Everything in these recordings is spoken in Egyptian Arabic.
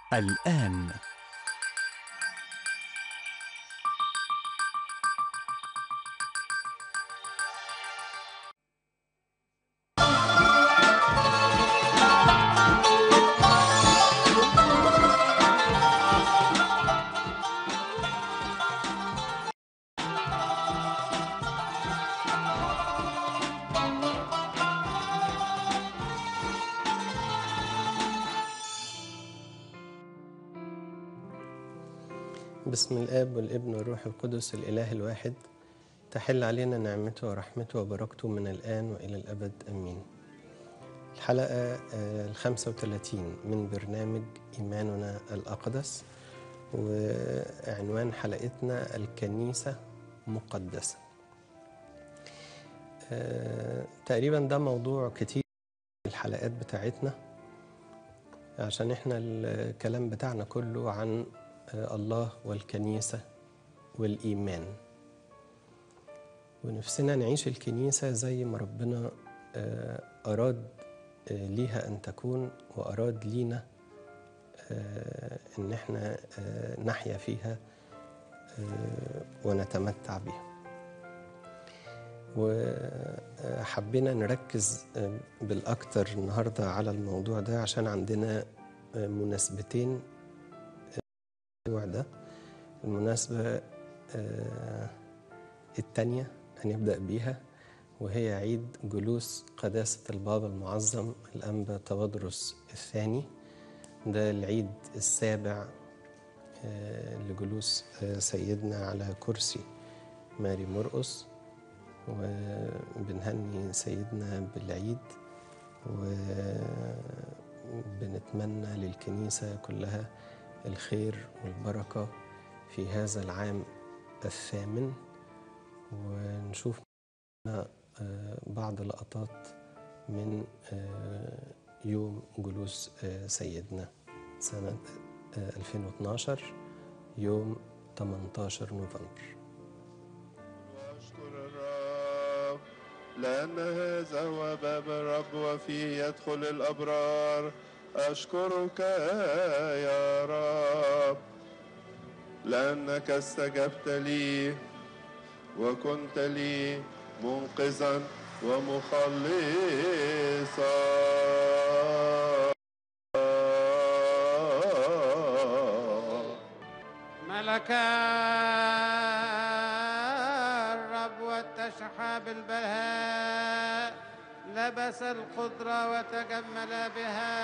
الآن بسم الآب والابن والروح القدس الإله الواحد تحل علينا نعمته ورحمته وبركته من الآن وإلى الأبد أمين الحلقة الخمسة وثلاثين من برنامج إيماننا الأقدس وعنوان حلقتنا الكنيسة مقدسة آه، تقريبا ده موضوع كتير في الحلقات بتاعتنا عشان احنا الكلام بتاعنا كله عن آه، الله والكنيسة والإيمان ونفسنا نعيش الكنيسة زي ما ربنا آه، أراد آه، ليها أن تكون وأراد لينا آه، إن احنا آه، نحيا فيها آه، ونتمتع بها وحبينا نركز آه، بالأكتر النهاردة على الموضوع ده عشان عندنا آه، مناسبتين الأسبوع ده المناسبة آه، التانية هنبدأ بيها وهي عيد جلوس قداسة البابا المعظم الأنبا تودرس الثاني ده العيد السابع آه، لجلوس آه، سيدنا على كرسي ماري مرقس وبنهني سيدنا بالعيد وبنتمنى للكنيسة كلها الخير والبركة في هذا العام الثامن ونشوف معنا، آه، بعض لقطات من آه، يوم جلوس آه، سيدنا سنة آه، 2012 يوم 18 نوفمبر واشكر الرب لأن هذا هو باب الرب وفيه يدخل الأبرار أشكرك يا رب لأنك استجبت لي وكنت لي منقذا ومخلصا ملك الرب واتشح بالبهاء لبس القدرة وتجمل بها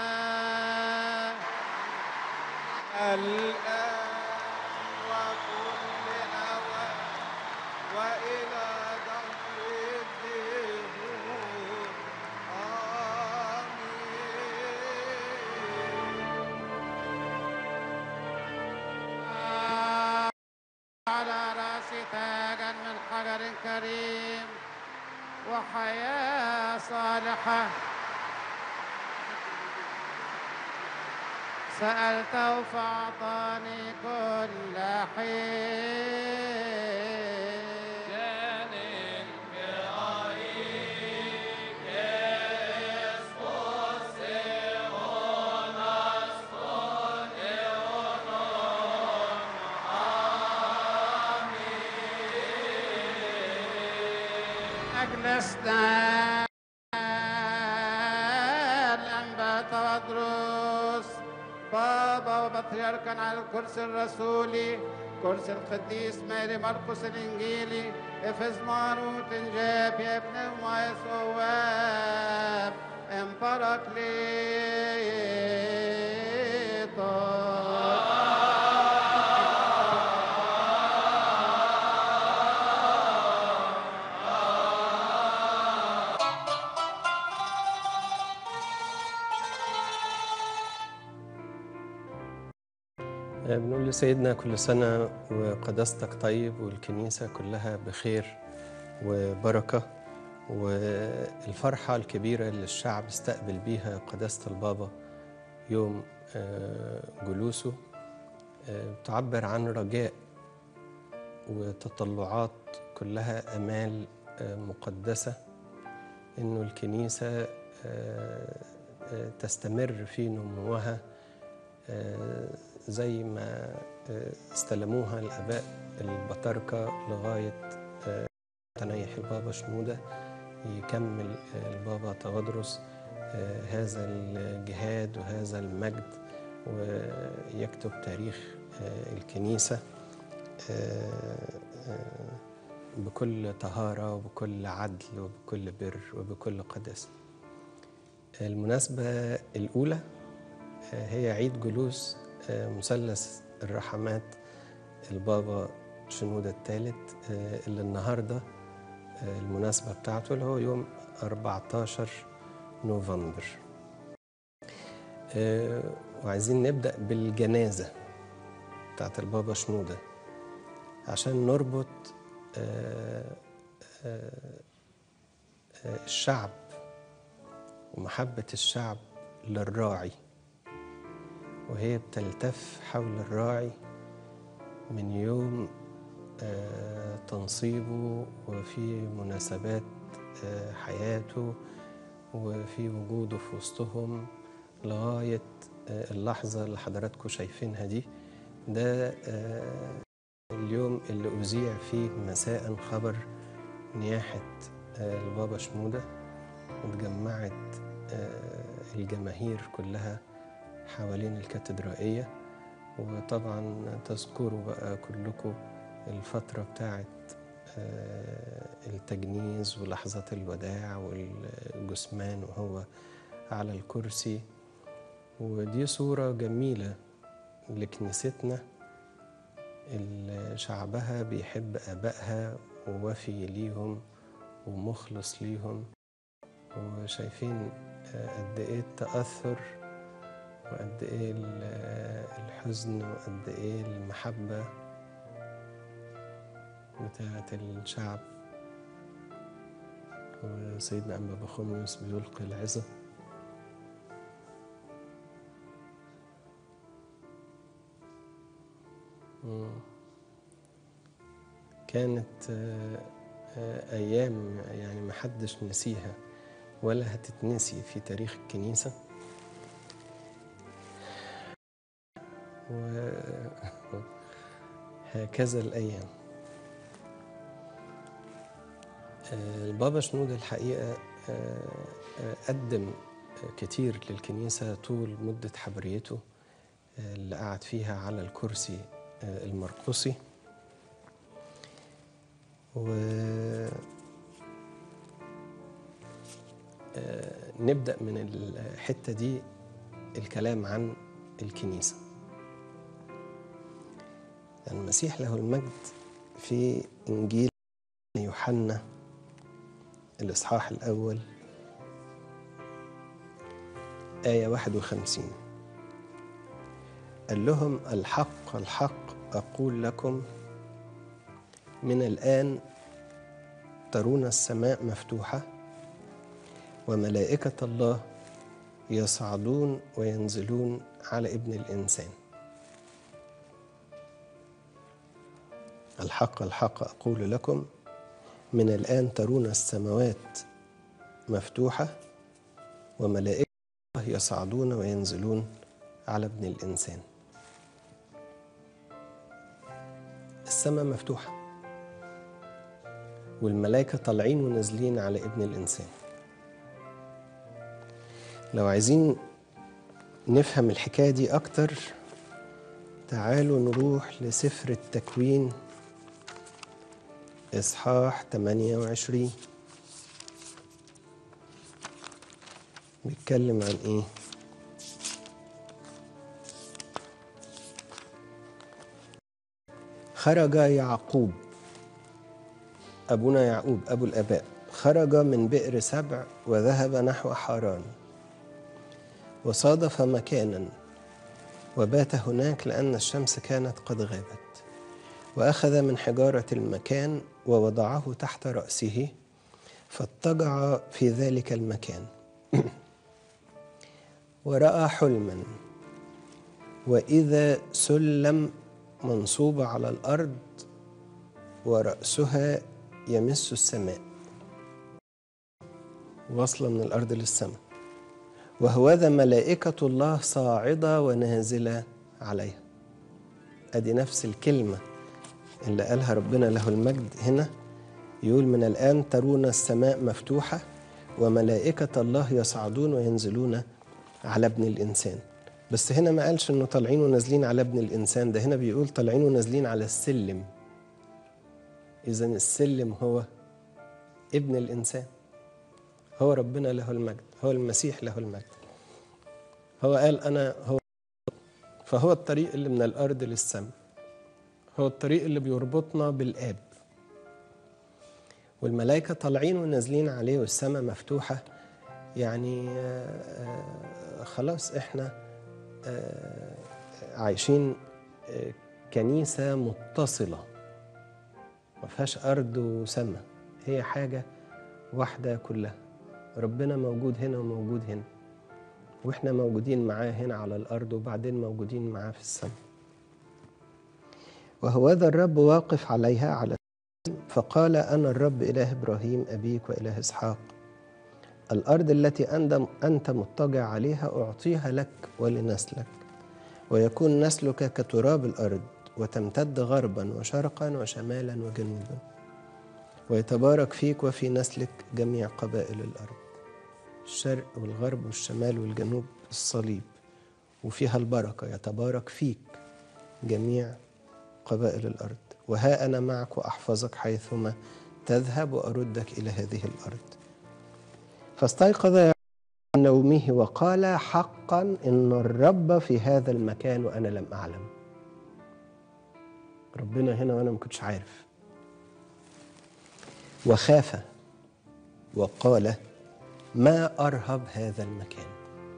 الآن وكل أوان وإلى دهر الدهور آمين على رأسي تاجا من حجر كريم وحياة صالحة سألته فأعطاني كل حين أجلسنا الأنبا تودروس بابا وبطريركا على الكرسي الرسولي كرسي القديس ماري مرقس الإنجيلي افز ماروت جاب يا ابن المايسواب آه، بنقول لسيدنا كل سنة وقداستك طيب والكنيسة كلها بخير وبركة والفرحة الكبيرة اللي الشعب استقبل بيها قداسة البابا يوم آه، جلوسه آه، تعبر عن رجاء وتطلعات كلها امال آه، مقدسه انه الكنيسه آه، آه، تستمر في نموها آه، زي ما آه، استلموها الآباء البطاركة لغاية آه، تنيح البابا شنودة يكمل آه، البابا تغدرس آه، هذا الجهاد وهذا المجد ويكتب تاريخ آه، الكنيسة آه، آه، بكل طهارة وبكل عدل وبكل بر وبكل قداسة المناسبة الأولى آه، هي عيد جلوس آه، مثلث الرحمات البابا شنودة الثالث آه، اللي النهاردة آه، المناسبة بتاعته اللي هو يوم 14 نوفمبر آه، وعايزين نبدأ بالجنازة بتاعت البابا شنودة عشان نربط آه، آه، آه، الشعب ومحبة الشعب للراعي وهي بتلتف حول الراعي من يوم آه، تنصيبه وفي مناسبات آه، حياته وفي وجوده في وسطهم لغاية آه، اللحظة اللي حضراتكم شايفينها دي ده آه، اليوم اللي أذيع فيه مساء خبر نياحة آه، البابا شنودة واتجمعت آه، الجماهير كلها حوالين الكاتدرائية وطبعا تذكروا بقى كلكم الفترة بتاعت آه، التجنيز ولحظة الوداع والجثمان وهو على الكرسي ودي صورة جميلة لكنيستنا اللي شعبها بيحب آبائها ووفي ليهم ومخلص ليهم وشايفين آه، قد إيه التأثر وقد إيه ال- آه، الحزن وقد إيه المحبة بتاعة الشعب وسيدنا أنبا بخوميوس بيلقي العظة مم. كانت آه، آه، أيام يعني محدش نسيها ولا هتتنسي في تاريخ الكنيسة وهكذا الأيام آه، البابا شنود الحقيقة آه، آه، قدم كتير للكنيسة طول مدة حبريته آه، اللي قعد فيها على الكرسي آه، المرقسي و آه، نبدأ من الحتة دي الكلام عن الكنيسة المسيح له المجد في إنجيل يوحنا الإصحاح الأول آية 51 قال لهم الحق الحق أقول لكم من الآن ترون السماء مفتوحة وملائكة الله يصعدون وينزلون على ابن الإنسان الحق الحق أقول لكم من الآن ترون السماوات مفتوحة وملائكة الله يصعدون وينزلون على ابن الإنسان السماء مفتوحة والملائكة طالعين ونازلين على ابن الإنسان لو عايزين نفهم الحكاية دي أكتر تعالوا نروح لسفر التكوين إصحاح 28 بيتكلم عن إيه؟ خرج يعقوب أبونا يعقوب أبو الآباء خرج من بئر سبع وذهب نحو حران وصادف مكانا وبات هناك لأن الشمس كانت قد غابت وأخذ من حجارة المكان ووضعه تحت رأسه فاضطجع في ذلك المكان ورأى حلما وإذا سلم منصوبة على الأرض ورأسها يمس السماء واصلة من الأرض للسماء وهوذا ملائكة الله صاعدة ونازلة عليها أدي نفس الكلمة اللي قالها ربنا له المجد هنا يقول من الآن ترون السماء مفتوحة وملائكة الله يصعدون وينزلون على ابن الإنسان بس هنا ما قالش إنه طالعين ونازلين على ابن الإنسان ده هنا بيقول طالعين ونازلين على السلم إذا السلم هو ابن الإنسان هو ربنا له المجد هو المسيح له المجد هو قال أنا هو فهو الطريق اللي من الأرض للسماء هو الطريق اللي بيربطنا بالآب والملائكة طالعين ونازلين عليه والسماء مفتوحة يعني آه، آه، خلاص احنا آه، عايشين آه، كنيسة متصلة ما فيهاش أرض وسماء هي حاجة واحدة كلها ربنا موجود هنا وموجود هنا واحنا موجودين معاه هنا على الأرض وبعدين موجودين معاه في السماء وهوذا الرب واقف عليها على فقال أنا الرب إله إبراهيم أبيك وإله إسحاق الأرض التي أنت أنت مضطجع عليها أعطيها لك ولنسلك ويكون نسلك كتراب الأرض وتمتد غربا وشرقا وشمالا وجنوبا ويتبارك فيك وفي نسلك جميع قبائل الأرض الشرق والغرب والشمال والجنوب الصليب وفيها البركة يتبارك فيك جميع قبائل الأرض وها أنا معك وأحفظك حيثما تذهب وأردك إلى هذه الأرض فاستيقظ يعقوب من نومه وقال حقا إن الرب في هذا المكان وأنا لم أعلم ربنا هنا وأنا ما كنتش عارف وخاف وقال ما أرهب هذا المكان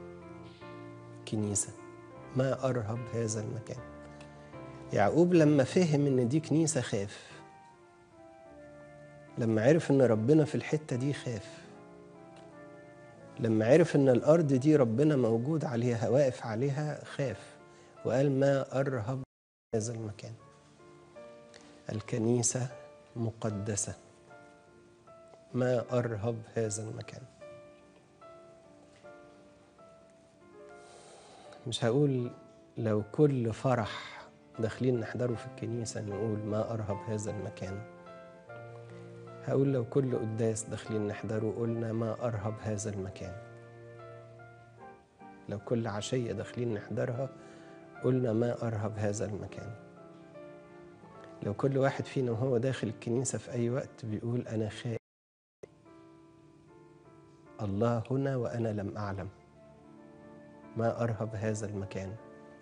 كنيسة ما أرهب هذا المكان يعقوب لما فهم ان دي كنيسه خاف لما عرف ان ربنا في الحته دي خاف لما عرف ان الارض دي ربنا موجود عليها واقف عليها خاف وقال ما ارهب هذا المكان الكنيسه مقدسه ما ارهب هذا المكان مش هقول لو كل فرح داخلين نحضره في الكنيسة نقول ما أرهب هذا المكان هقول لو كل قداس داخلين نحضره قلنا ما أرهب هذا المكان لو كل عشية داخلين نحضرها قلنا ما أرهب هذا المكان لو كل واحد فينا وهو داخل الكنيسة في أي وقت بيقول أنا خائف الله هنا وأنا لم أعلم ما أرهب هذا المكان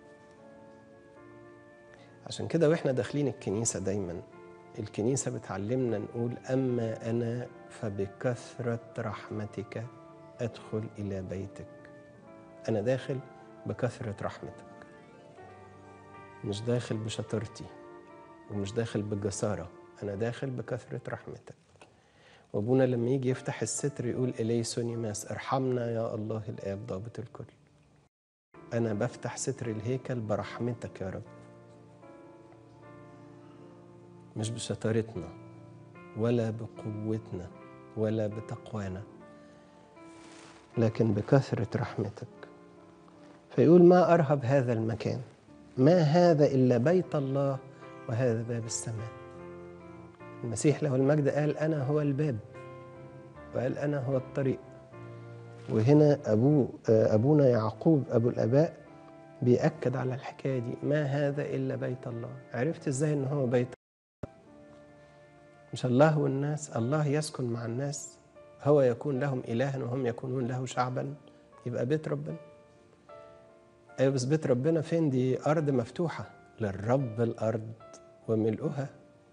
عشان كده واحنا داخلين الكنيسة دايما الكنيسة بتعلمنا نقول أما أنا فبكثرة رحمتك أدخل إلى بيتك أنا داخل بكثرة رحمتك مش داخل بشطارتي ومش داخل بجسارة أنا داخل بكثرة رحمتك وأبونا لما يجي يفتح الستر يقول إلي سونيماس ارحمنا يا الله الآب ضابط الكل أنا بفتح ستر الهيكل برحمتك يا رب مش بشطارتنا ولا بقوتنا ولا بتقوانا لكن بكثرة رحمتك فيقول ما أرهب هذا المكان ما هذا إلا بيت الله وهذا باب السماء المسيح له المجد قال أنا هو الباب وقال أنا هو الطريق وهنا أبوه أبونا يعقوب أبو الآباء بيأكد على الحكاية دي ما هذا إلا بيت الله عرفت إزاي إن هو بيت مش الله والناس الله يسكن مع الناس هو يكون لهم إلها وهم يكونون له شعبا يبقى بيت ربنا أيوة بس بيت ربنا فين دي أرض مفتوحة للرب الأرض وملؤها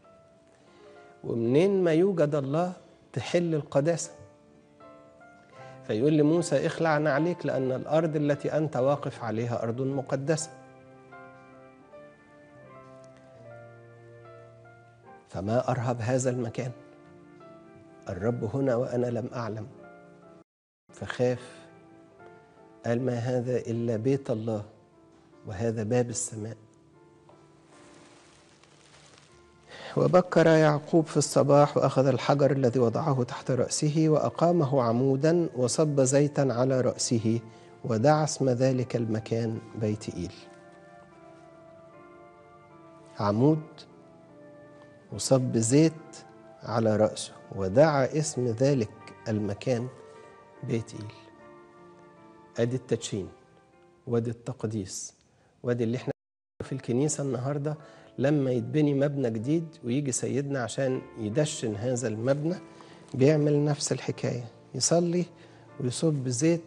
ومنين ما يوجد الله تحل القداسة فيقول لموسى اخلع عليك لأن الأرض التي أنت واقف عليها أرض مقدسة فما أرهب هذا المكان الرب هنا وأنا لم أعلم فخاف قال ما هذا إلا بيت الله وهذا باب السماء وبكر يعقوب في الصباح واخذ الحجر الذي وضعه تحت راسه واقامه عمودا وصب زيتا على راسه ودعا اسم ذلك المكان بيت إيل عمود وصب زيت على رأسه ودعا اسم ذلك المكان بيت إيل ادي التدشين وادي التقديس وادي اللي احنا في الكنيسة النهاردة لما يتبني مبنى جديد ويجي سيدنا عشان يدشن هذا المبنى بيعمل نفس الحكاية يصلي ويصب زيت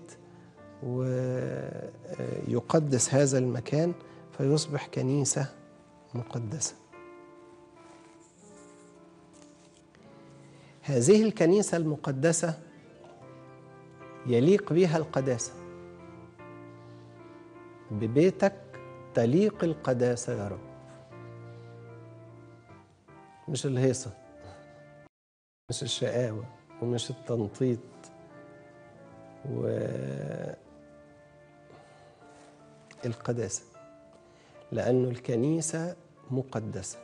ويقدس هذا المكان فيصبح كنيسة مقدسة هذه الكنيسة المقدسة يليق بها القداسة ببيتك تليق القداسة يا رب مش الهيصة مش الشقاوة ومش التنطيط و القداسة لأن الكنيسة مقدسة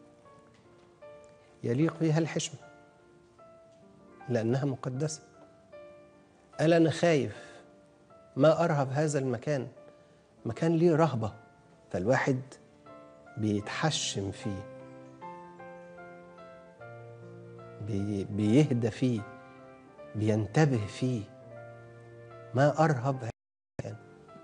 يليق بها الحشمة لأنها مقدسة قال أنا خايف ما أرهب هذا المكان مكان ليه رهبة فالواحد بيتحشم فيه بي بيهدى فيه بينتبه فيه ما أرهب هذا المكان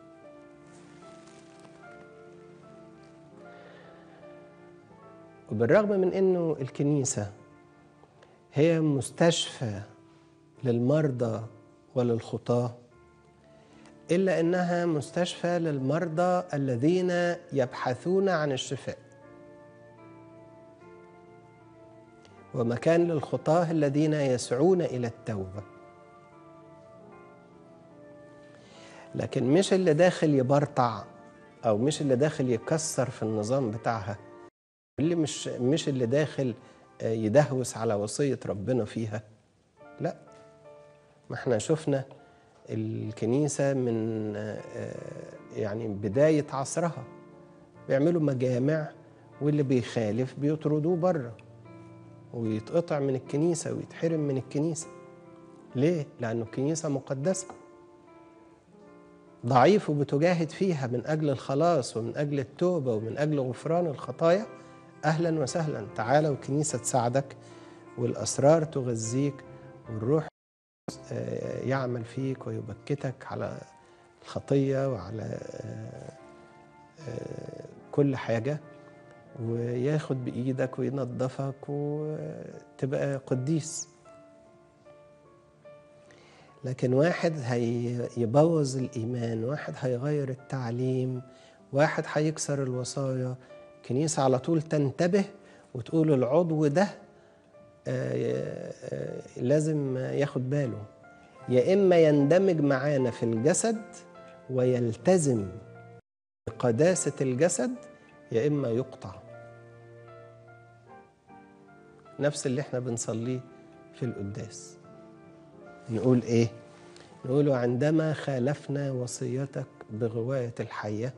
وبالرغم من أنه الكنيسة هي مستشفى للمرضى وللخطاه الا انها مستشفى للمرضى الذين يبحثون عن الشفاء ومكان للخطاه الذين يسعون الى التوبه لكن مش اللي داخل يبرطع او مش اللي داخل يكسر في النظام بتاعها اللي مش مش اللي داخل يدهوس على وصيه ربنا فيها لا ما احنا شفنا الكنيسة من يعني بداية عصرها بيعملوا مجامع واللي بيخالف بيطردوه بره ويتقطع من الكنيسة ويتحرم من الكنيسة ليه؟ لأنه الكنيسة مقدسة ضعيف وبتجاهد فيها من أجل الخلاص ومن أجل التوبة ومن أجل غفران الخطايا أهلا وسهلا تعالى والكنيسة تساعدك والأسرار تغذيك والروح يعمل فيك ويبكتك على الخطية وعلى كل حاجة وياخد بإيدك وينظفك وتبقى قديس لكن واحد هيبوظ الإيمان واحد هيغير التعليم واحد هيكسر الوصايا الكنيسة على طول تنتبه وتقول العضو ده لازم ياخد باله يا إما يندمج معانا في الجسد ويلتزم بقداسة الجسد يا إما يقطع نفس اللي احنا بنصليه في القداس نقول ايه نقول عندما خالفنا وصيتك بغواية الحية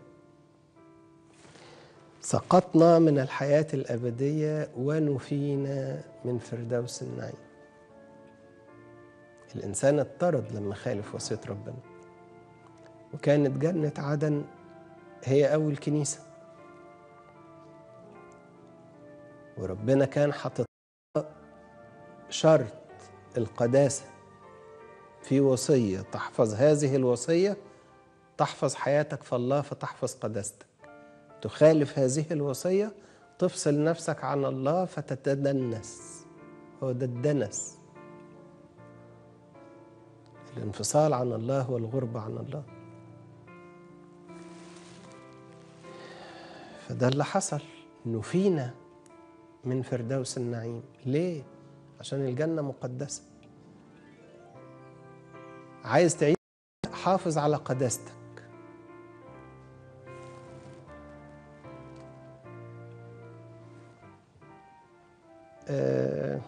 سقطنا من الحياة الأبدية ونفينا من فردوس النعيم الإنسان اضطرد لما خالف وصية ربنا وكانت جنة عدن هي أول كنيسة وربنا كان حاطط شرط القداسة في وصية تحفظ هذه الوصية تحفظ حياتك في الله فتحفظ قداستك تخالف هذه الوصية تفصل نفسك عن الله فتتدنس هو ده الدنس الانفصال عن الله والغربة عن الله فده اللي حصل نفينا من فردوس النعيم ليه؟ عشان الجنة مقدسة عايز تعيش حافظ على قداستك آه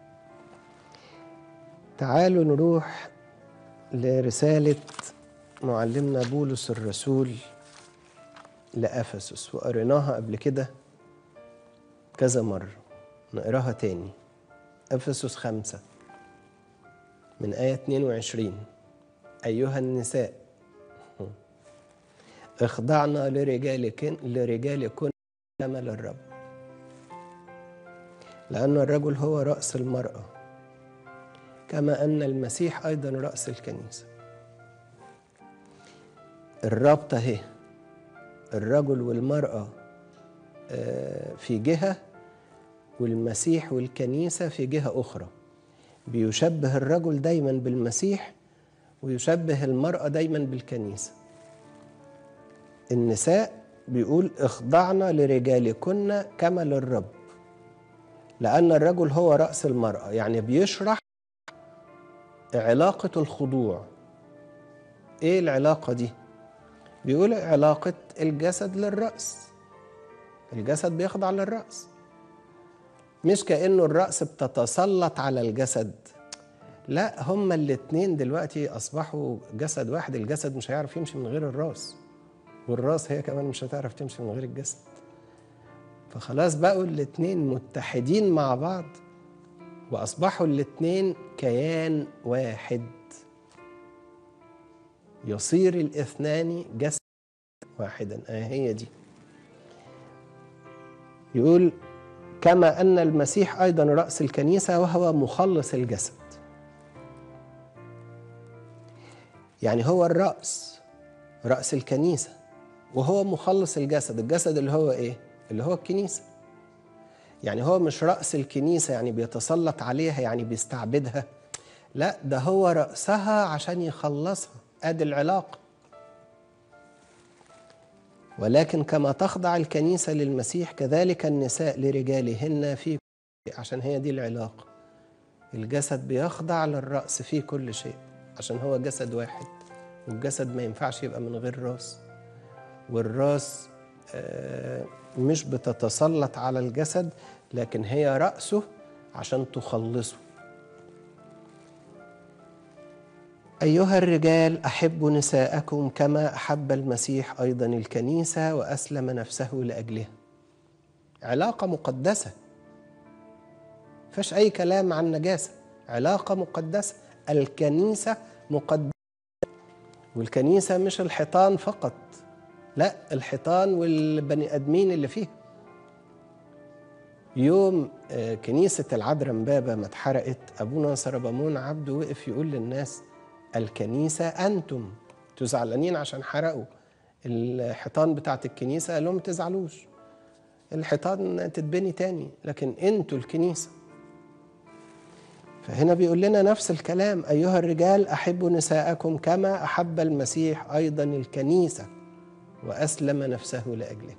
تعالوا نروح لرسالة معلمنا بولس الرسول لأفسس وقريناها قبل كده كذا مرة نقراها تاني أفسس خمسة من آية 22 أيها النساء اخضعنا لرجالكن لرجالكن كما للرب لأن الرجل هو رأس المرأة كما أن المسيح أيضا رأس الكنيسة الرابطة اهي الرجل والمرأة آه، في جهة والمسيح والكنيسة في جهة أخرى بيشبه الرجل دايما بالمسيح ويشبه المرأة دايما بالكنيسة النساء بيقول اخضعنا لرجالكن كما للرب لأن الرجل هو رأس المرأة يعني بيشرح علاقة الخضوع ايه العلاقة دي؟ بيقول علاقة الجسد للرأس الجسد بيخضع للرأس مش كأنه الرأس بتتسلط على الجسد لا هما الاتنين دلوقتي أصبحوا جسد واحد الجسد مش هيعرف يمشي من غير الراس والراس هي كمان مش هتعرف تمشي من غير الجسد فخلاص بقوا الاتنين متحدين مع بعض وأصبحوا الاتنين كيان واحد يصير الاثنان جسد واحدا آه هي دي يقول كما أن المسيح أيضا رأس الكنيسة وهو مخلص الجسد يعني هو الرأس رأس الكنيسة وهو مخلص الجسد الجسد اللي هو إيه؟ اللي هو الكنيسة يعني هو مش رأس الكنيسة يعني بيتسلط عليها يعني بيستعبدها لا ده هو رأسها عشان يخلصها ادي العلاقة ولكن كما تخضع الكنيسة للمسيح كذلك النساء لرجالهن في عشان هي دي العلاقة الجسد بيخضع للرأس في كل شيء عشان هو جسد واحد والجسد ما ينفعش يبقى من غير راس والراس آه، مش بتتسلط على الجسد لكن هي رأسه عشان تخلصه أيها الرجال أحبوا نساءكم كما أحب المسيح أيضا الكنيسة وأسلم نفسه لأجلها علاقة مقدسة فيش أي كلام عن نجاسة علاقة مقدسة الكنيسة مقدسة والكنيسة مش الحيطان فقط لا الحيطان والبني آدمين اللي فيها يوم آه، كنيسة العذراء مبابة ما اتحرقت أبونا سربامون عبده وقف يقول للناس الكنيسة أنتم تزعلانين عشان حرقوا الحيطان بتاعت الكنيسة قال لهم ما تزعلوش الحيطان تتبني تاني لكن انتوا الكنيسة فهنا بيقول لنا نفس الكلام أيها الرجال أحبوا نساءكم كما أحب المسيح أيضا الكنيسة وأسلم نفسه لأجله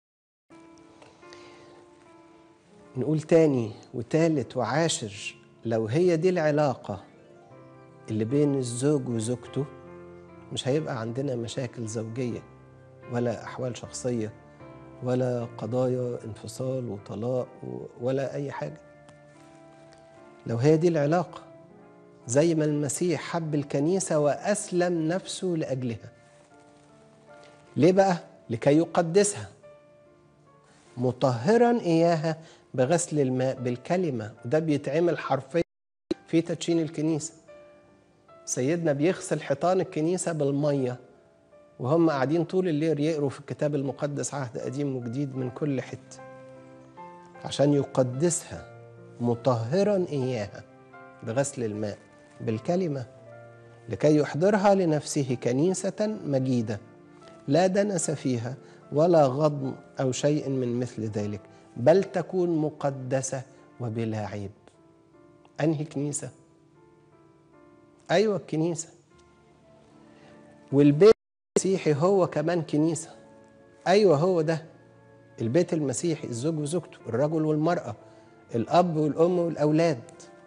نقول تاني وتالت وعاشر لو هي دي العلاقة اللي بين الزوج وزوجته مش هيبقى عندنا مشاكل زوجية ولا أحوال شخصية ولا قضايا انفصال وطلاق و- ولا أي حاجة لو هي دي العلاقة زي ما المسيح حب الكنيسة وأسلم نفسه لأجلها ليه بقى؟ لكي يقدسها مطهرا إياها بغسل الماء بالكلمة وده بيتعمل حرفيا في تدشين الكنيسة سيدنا بيغسل حيطان الكنيسة بالمية وهم قاعدين طول الليل يقروا في الكتاب المقدس عهد قديم وجديد من كل حتة عشان يقدسها مطهرا إياها بغسل الماء بالكلمة لكي يحضرها لنفسه كنيسة مجيدة لا دنس فيها ولا غضن أو شيء من مثل ذلك بل تكون مقدسة وبلا عيب أنهي كنيسة؟ أيوة الكنيسة والبيت المسيحي هو كمان كنيسة أيوة هو ده البيت المسيحي الزوج وزوجته الرجل والمرأة الأب والأم والأولاد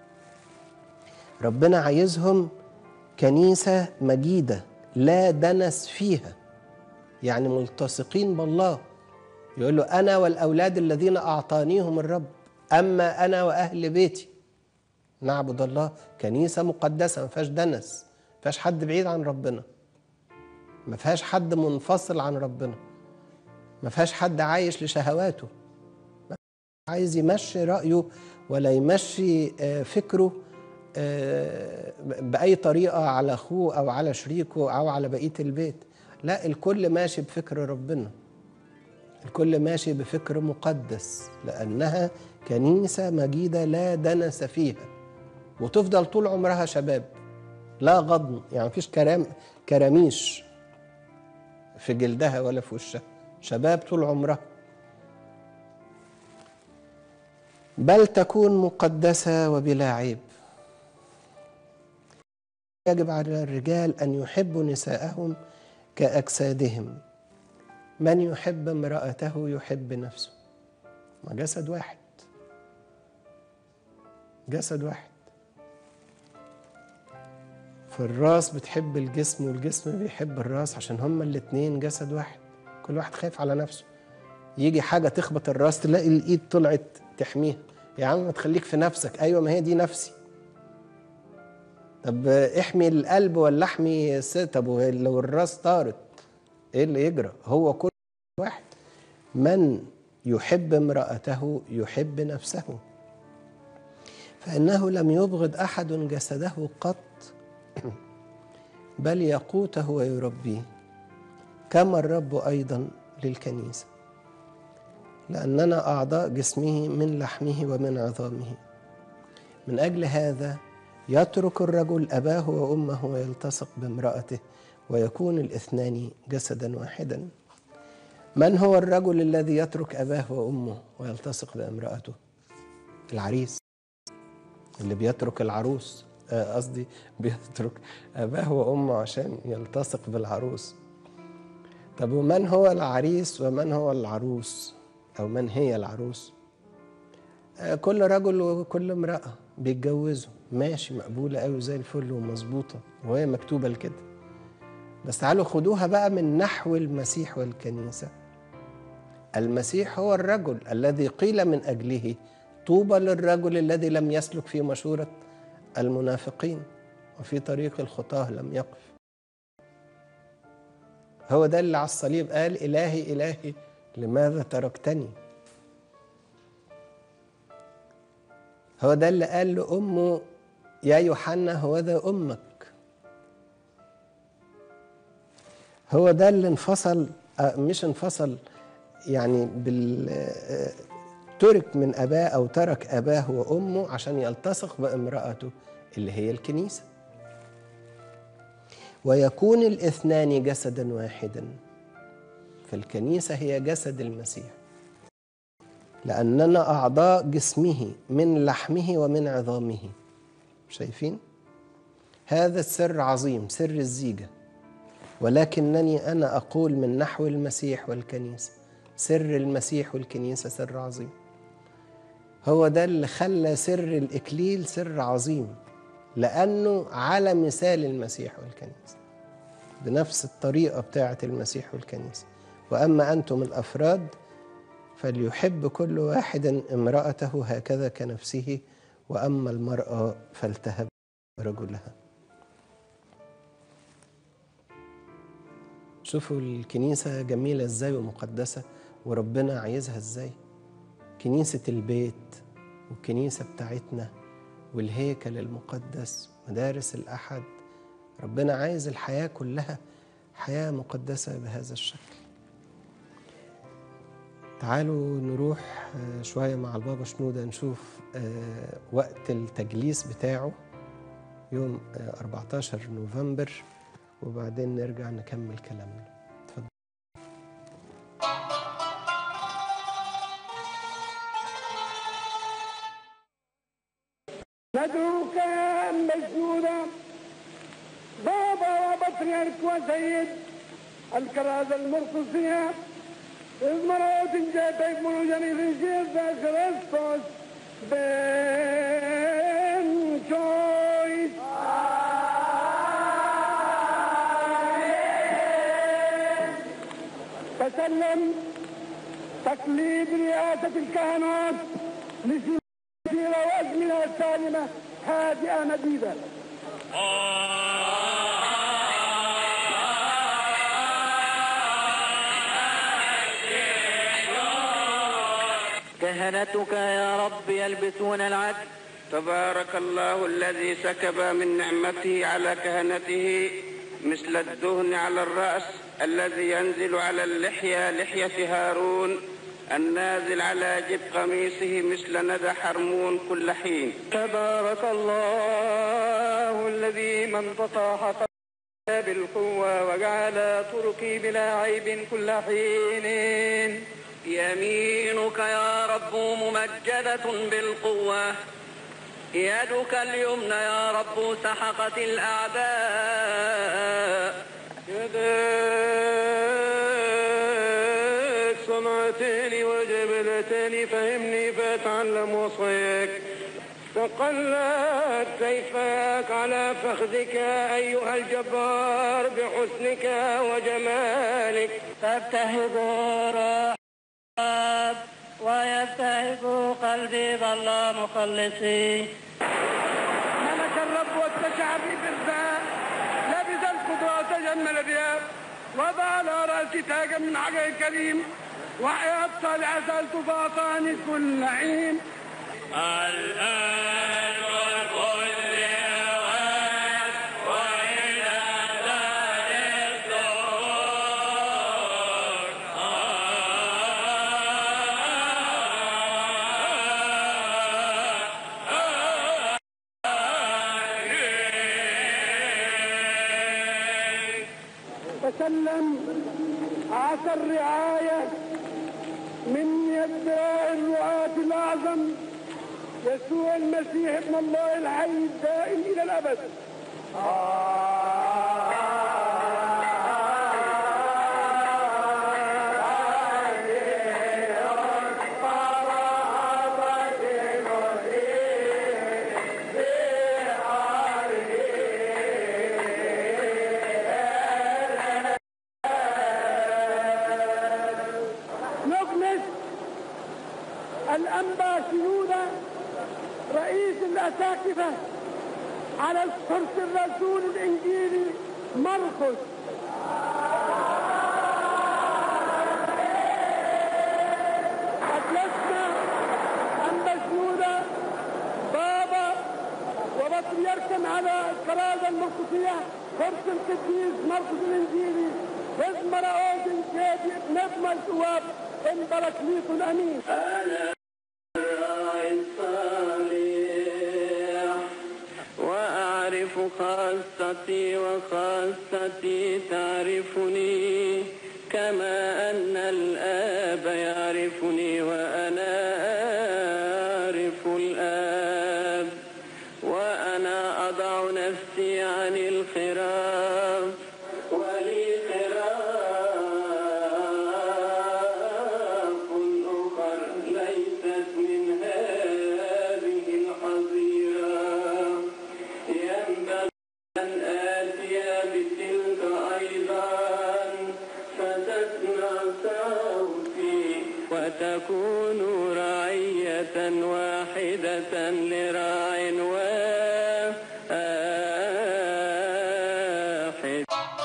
ربنا عايزهم كنيسة مجيدة لا دنس فيها يعني ملتصقين بالله يقول له أنا والأولاد الذين أعطانيهم الرب أما أنا وأهل بيتي نعبد الله كنيسة مقدسة ما فيهاش دنس ما فيهاش حد بعيد عن ربنا ما فيهاش حد منفصل عن ربنا ما فيهاش حد عايش لشهواته ما عايز يمشي رأيه ولا يمشي آه، فكره آه، بأي طريقة على أخوه أو على شريكه أو على بقية البيت لا الكل ماشي بفكر ربنا الكل ماشي بفكر مقدس لأنها كنيسة مجيدة لا دنس فيها وتفضل طول عمرها شباب لا غضن يعني مفيش كرام كراميش في جلدها ولا في وشها شباب طول عمرها بل تكون مقدسة وبلا عيب يجب على الرجال أن يحبوا نساءهم كأجسادهم من يحب امرأته يحب نفسه ما جسد واحد جسد واحد فالراس بتحب الجسم والجسم بيحب الراس عشان هما الاتنين جسد واحد كل واحد خايف على نفسه يجي حاجة تخبط الراس تلاقي الإيد طلعت تحميها يا عم ما تخليك في نفسك أيوة ما هي دي نفسي طب احمي القلب ولا احمي الس- طب لو الراس طارت ايه اللي يجرى هو كل واحد من يحب امرأته يحب نفسه فإنه لم يبغض أحد جسده قط بل يقوته ويربيه كما الرب أيضا للكنيسة لأننا أعضاء جسمه من لحمه ومن عظامه من أجل هذا يترك الرجل أباه وأمه ويلتصق بامرأته ويكون الاثنان جسدا واحدا من هو الرجل الذي يترك أباه وأمه ويلتصق بامرأته العريس اللي بيترك العروس آه، قصدي بيترك أباه وأمه عشان يلتصق بالعروس طب ومن هو العريس ومن هو العروس أو من هي العروس آه، كل رجل وكل امرأة بيتجوزوا ماشي مقبولة قوي زي الفل ومظبوطة وهي مكتوبة لكده بس تعالوا خدوها بقى من نحو المسيح والكنيسة المسيح هو الرجل الذي قيل من أجله طوبى للرجل الذي لم يسلك في مشورة المنافقين وفي طريق الخطاه لم يقف هو ده اللي على الصليب قال إلهي إلهي لماذا تركتني هو ده اللي قال لأمه يا يوحنا هو ذا أمك هو ده اللي انفصل آه، مش انفصل يعني بال آه، ترك من أباه أو ترك أباه وأمه عشان يلتصق بامرأته اللي هي الكنيسة ويكون الاثنان جسدا واحدا فالكنيسة هي جسد المسيح لأننا أعضاء جسمه من لحمه ومن عظامه شايفين؟ هذا السر عظيم سر الزيجة ولكنني أنا أقول من نحو المسيح والكنيسة سر المسيح والكنيسة سر عظيم هو ده اللي خلى سر الإكليل سر عظيم لأنه على مثال المسيح والكنيسة بنفس الطريقة بتاعة المسيح والكنيسة وأما أنتم الأفراد فليحب كل واحد امرأته هكذا كنفسه وأما المرأة فلتهب رجلها شوفوا الكنيسة جميلة ازاي ومقدسة وربنا عايزها ازاي كنيسة البيت والكنيسة بتاعتنا والهيكل المقدس مدارس الأحد ربنا عايز الحياة كلها حياة مقدسة بهذا الشكل تعالوا نروح آه، شوية مع البابا شنودة نشوف آه، وقت التجليس بتاعه يوم آه، 14 نوفمبر وبعدين نرجع نكمل كلامنا اتفضل ندعوك يا مجنونة بابا وبطريرك وسيد الكرازة المرقسية إذ مرات جاتك مروجني في جيزة كريستوس بن شويس تسلم تقليد رئاسة الكهنوت لسيرة وأزمنة سالمة هادئة مديدة كهنتك يا رب يلبسون العدل تبارك الله الذي سكب من نعمته على كهنته مثل الدهن على الرأس الذي ينزل على اللحية لحية هارون النازل على جب قميصه مثل ندى حرمون كل حين تبارك الله الذي من فتح بالقوة وجعل طرقي بلا عيب كل حين يمينك يا رب ممجدة بالقوة يدك اليمنى يا رب سحقت الأعداء يديك صنعتني وجبلتني فهمني فاتعلم وصيك تقلت سيفك على فخذك أيها الجبار بحسنك وجمالك تبتهج رحاب ويبتهج قلبي ظل مخلصي ملك الرب واتسع في برزاء لبس القدرة وتجمل بها وضع على رأسي تاجا من حجر الكريم وحياة الصالحة سألت فأعطاني كل عين الآن وكل أوان وإلى دار الدهور تسلم عسى الرعاية من يد الرعاة الأعظم يسوع المسيح ابن الله الحي الدائم إلى الأبد نغمس الأنبا شنودة رئيس الأساقفة على الكرسي الرسول الإنجيلي مرقس أجلسنا أنبا شنودة بابا وبطريركا على الكرازة المرقسية كرسي القديس مرقس الإنجيلي اسم رؤوس كيدي ابن الثواب ام بركليط الأمين الراعي الصالح وأعرف خاصتي وخاصتي تعرفني كما أن الآب يعرفني وأنا أعرف الآب وأنا أضع نفسي عن الخراف ولي خراف أخر ليست من هذه الحظيرة ينبغي أن آتي بتلك أيضا فتسمع صوتي وتكون رعية واحدة لراع واحد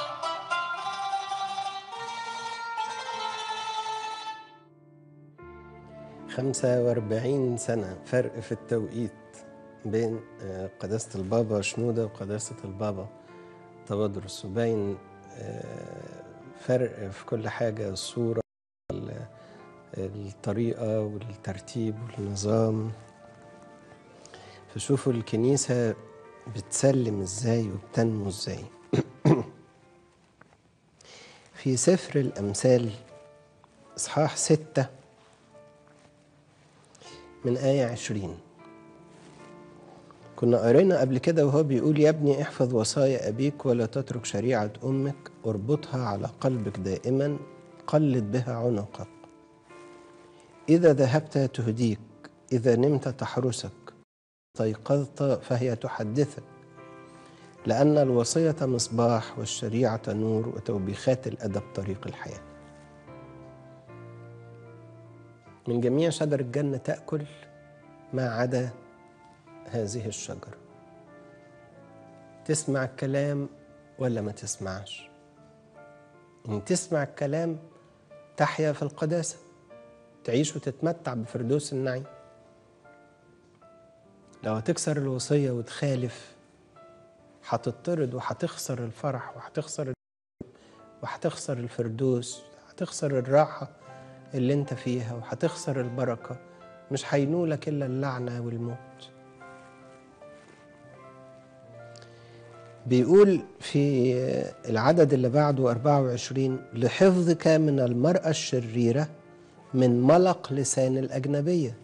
خمسة وأربعين سنة فرق في التوقيت بين آه، قداسة البابا شنودة وقداسة البابا تبادرس وباين آه، فرق في كل حاجة الصورة ال- الطريقة والترتيب والنظام فشوفوا الكنيسة بتسلم ازاي وبتنمو ازاي في سفر الأمثال إصحاح ستة من آية عشرين كنا قرينا قبل كده وهو بيقول يا ابني احفظ وصايا أبيك ولا تترك شريعة أمك اربطها على قلبك دائما قلد بها عنقك إذا ذهبت تهديك إذا نمت تحرسك استيقظت فهي تحدثك لأن الوصية مصباح والشريعة نور وتوبيخات الأدب طريق الحياة من جميع شجر الجنة تأكل ما عدا هذه الشجرة تسمع الكلام ولا ما تسمعش إن تسمع الكلام تحيا في القداسة تعيش وتتمتع بفردوس النعيم لو هتكسر الوصية وتخالف هتطرد وهتخسر الفرح وهتخسر وهتخسر الفردوس هتخسر الراحة اللي انت فيها وهتخسر البركة مش هينولك إلا اللعنة والموت بيقول في العدد اللي بعده 24 لحفظك من المرأة الشريرة من ملق لسان الأجنبية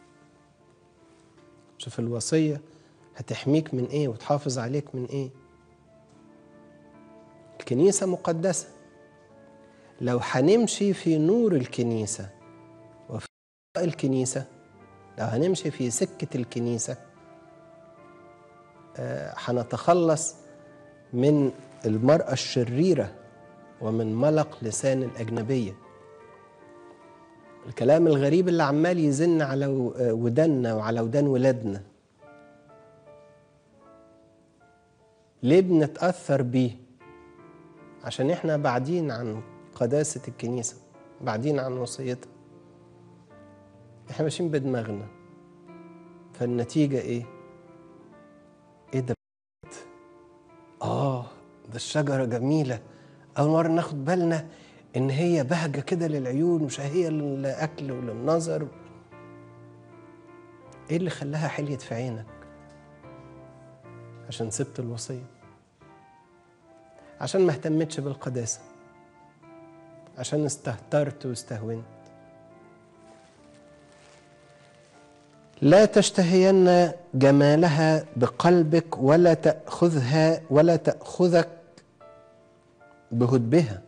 شوف الوصية هتحميك من إيه وتحافظ عليك من إيه الكنيسة مقدسة لو هنمشي في نور الكنيسة وفي ضوء الكنيسة لو هنمشي في سكة الكنيسة آه، هنتخلص من المرأة الشريرة ومن ملق لسان الأجنبية الكلام الغريب اللي عمال يزن على و- آه، ودنا وعلى ودان ولادنا ليه بنتأثر بيه عشان احنا بعدين عن قداسة الكنيسة بعدين عن وصيتها احنا ماشيين بدماغنا فالنتيجة ايه؟ ايه ده بجد؟ اه ده الشجرة جميلة أول مرة ناخد بالنا إن هي بهجة كده للعيون وشهية للأكل وللنظر ايه اللي خلاها حليت في عينك؟ عشان سبت الوصية عشان ما اهتمتش بالقداسة عشان استهترت واستهونت لا تشتهين جمالها بقلبك ولا تأخذها ولا تأخذك بهدبها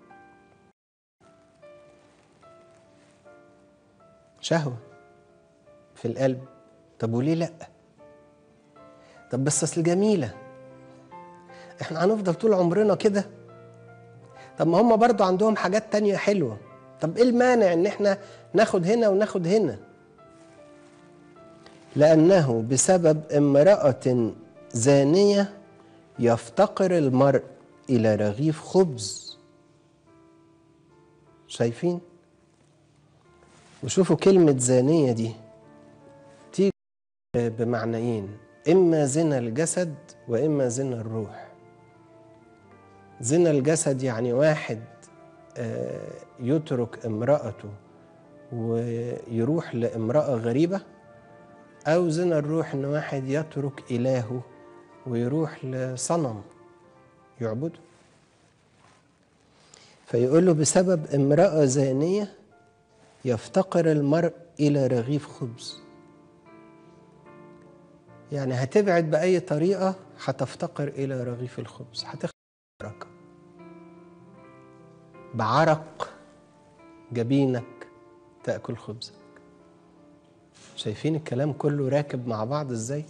شهوة في القلب طب وليه لأ طب بس أصل جميلة احنا هنفضل طول عمرنا كده طب ما هم برضو عندهم حاجات تانية حلوة طب ايه المانع ان احنا ناخد هنا وناخد هنا لأنه بسبب امرأة زانية يفتقر المرء إلى رغيف خبز شايفين؟ وشوفوا كلمة زانية دي تيجي بمعنيين إما زنا الجسد وإما زنا الروح زنا الجسد يعني واحد آه، يترك امرأته ويروح لامرأة غريبة أو زنا الروح إن واحد يترك إلهه ويروح لصنم يعبده فيقول له بسبب امرأة زانية يفتقر المرء إلى رغيف خبز يعني هتبعد بأي طريقة هتفتقر إلى رغيف الخبز هتخسر بركة بعرق جبينك تأكل خبزك شايفين الكلام كله راكب مع بعض ازاي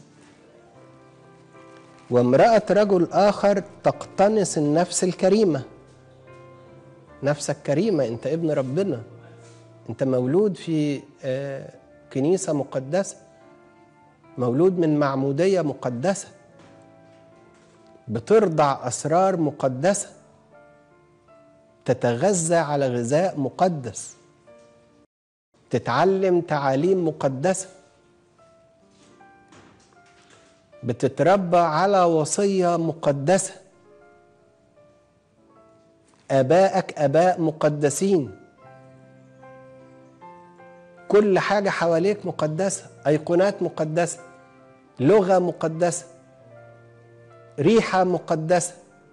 وامرأة رجل آخر تقتنص النفس الكريمة نفسك كريمة انت ابن ربنا انت مولود في آه، كنيسة مقدسة مولود من معمودية مقدسة بترضع أسرار مقدسة تتغذى على غذاء مقدس تتعلم تعاليم مقدسة بتتربى على وصية مقدسة آبائك آباء مقدسين كل حاجة حواليك مقدسة أيقونات مقدسة لغة مقدسة ريحة مقدسة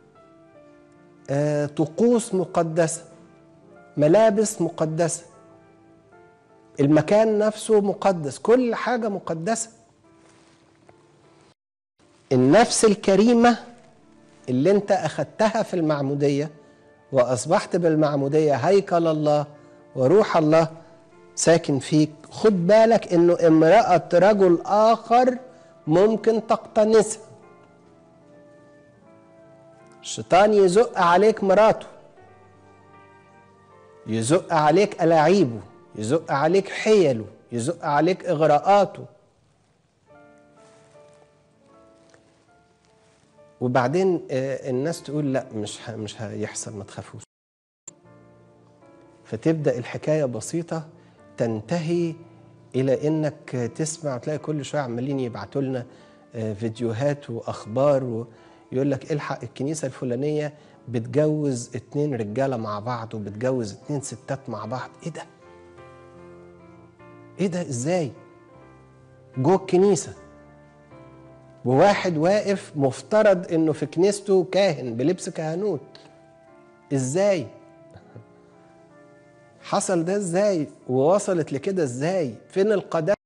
آه، طقوس مقدسة ملابس مقدسة المكان نفسه مقدس كل حاجة مقدسة النفس الكريمة اللي انت أخدتها في المعمودية وأصبحت بالمعمودية هيكل الله وروح الله ساكن فيك خد بالك انه امرأة رجل آخر ممكن تقتنصها الشيطان يزق عليك مراته يزق عليك ألاعيبه يزق عليك حيله يزق عليك إغراءاته وبعدين آه، الناس تقول لا مش ه- مش هيحصل ما تخافوش فتبدأ الحكاية بسيطة تنتهي إلى إنك تسمع تلاقي كل شوية عمالين يبعتوا لنا آه، فيديوهات وأخبار ويقول لك الحق الكنيسة الفلانية بتجوز اتنين رجالة مع بعض وبتجوز اتنين ستات مع بعض ايه ده ايه ده ازاي جوه الكنيسة وواحد واقف مفترض انه في كنيسته كاهن بلبس كهنوت ازاي حصل ده ازاي ووصلت لكده ازاي فين القداسة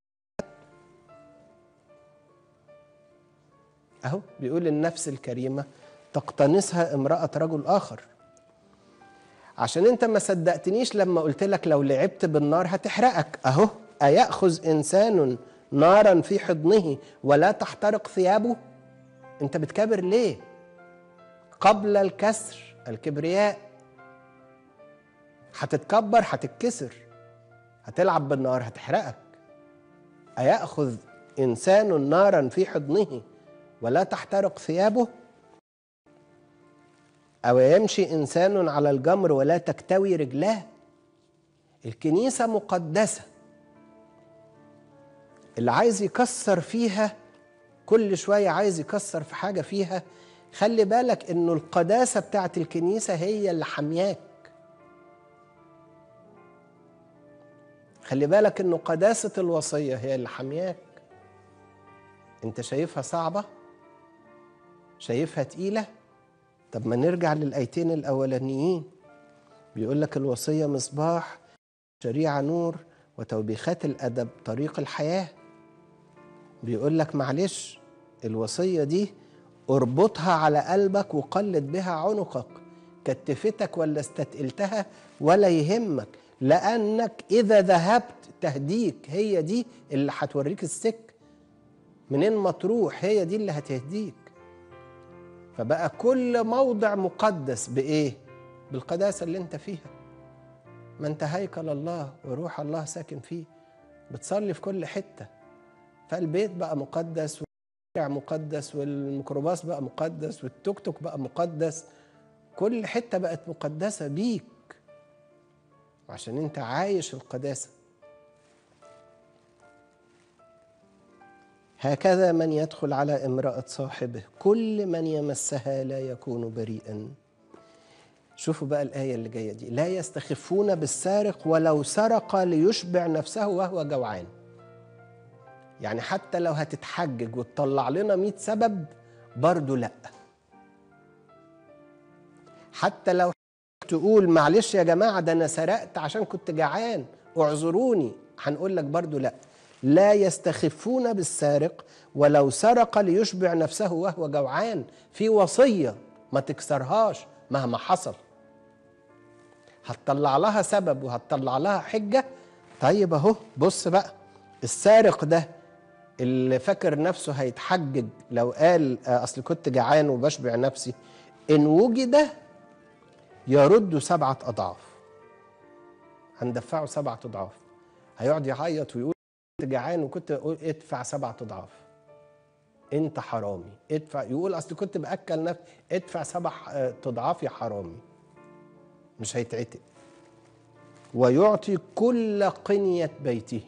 اهو بيقول النفس الكريمة تقتنصها امرأة رجل آخر عشان انت ما صدقتنيش لما قلت لك لو لعبت بالنار هتحرقك اهو أيأخذ إنسان نارا في حضنه ولا تحترق ثيابه انت بتكبر ليه قبل الكسر الكبرياء هتتكبر هتتكسر هتلعب بالنار هتحرقك أيأخذ إنسان نارا في حضنه ولا تحترق ثيابه أو يمشي إنسان على الجمر ولا تكتوي رجلاه الكنيسة مقدسة اللي عايز يكسر فيها كل شوية عايز يكسر في حاجة فيها خلي بالك إنه القداسة بتاعت الكنيسة هي اللي حمياك خلي بالك إنه قداسة الوصية هي اللي حمياك أنت شايفها صعبة شايفها تقيلة طب ما نرجع للآيتين الأولانيين بيقول لك الوصية مصباح شريعة نور وتوبيخات الأدب طريق الحياة بيقول لك معلش الوصية دي اربطها على قلبك وقلد بها عنقك كتفتك ولا استتقلتها ولا يهمك لأنك إذا ذهبت تهديك هي دي اللي هتوريك السك منين ما تروح هي دي اللي هتهديك فبقى كل موضع مقدس بإيه؟ بالقداسة اللي أنت فيها ما أنت هيكل الله وروح الله ساكن فيه بتصلي في كل حتة فالبيت بقى مقدس والشارع مقدس والميكروباص بقى مقدس والتوك توك بقى مقدس كل حتة بقت مقدسة بيك عشان أنت عايش القداسة هكذا من يدخل على امرأة صاحبه كل من يمسها لا يكون بريئا شوفوا بقى الآية اللي جاية دي لا يستخفون بالسارق ولو سرق ليشبع نفسه وهو جوعان يعني حتى لو هتتحجج وتطلع لنا مئة سبب برضو لا حتى لو تقول معلش يا جماعة ده أنا سرقت عشان كنت جعان اعذروني هنقول لك برضو لا لا يستخفون بالسارق ولو سرق ليشبع نفسه وهو جوعان في وصية ما تكسرهاش مهما حصل هتطلع لها سبب وهتطلع لها حجة طيب اهو بص بقى السارق ده اللي فاكر نفسه هيتحجج لو قال آه، اصل كنت جعان وبشبع نفسي ان وجد يرد سبعة أضعاف هندفعه سبعة أضعاف هيقعد يعيط ويقول كنت جعان وكنت أقول ادفع سبعة أضعاف انت حرامي ادفع يقول اصل كنت باكل نفسي ادفع سبع آه، اضعاف يا حرامي مش هيتعتق ويعطي كل قنية بيته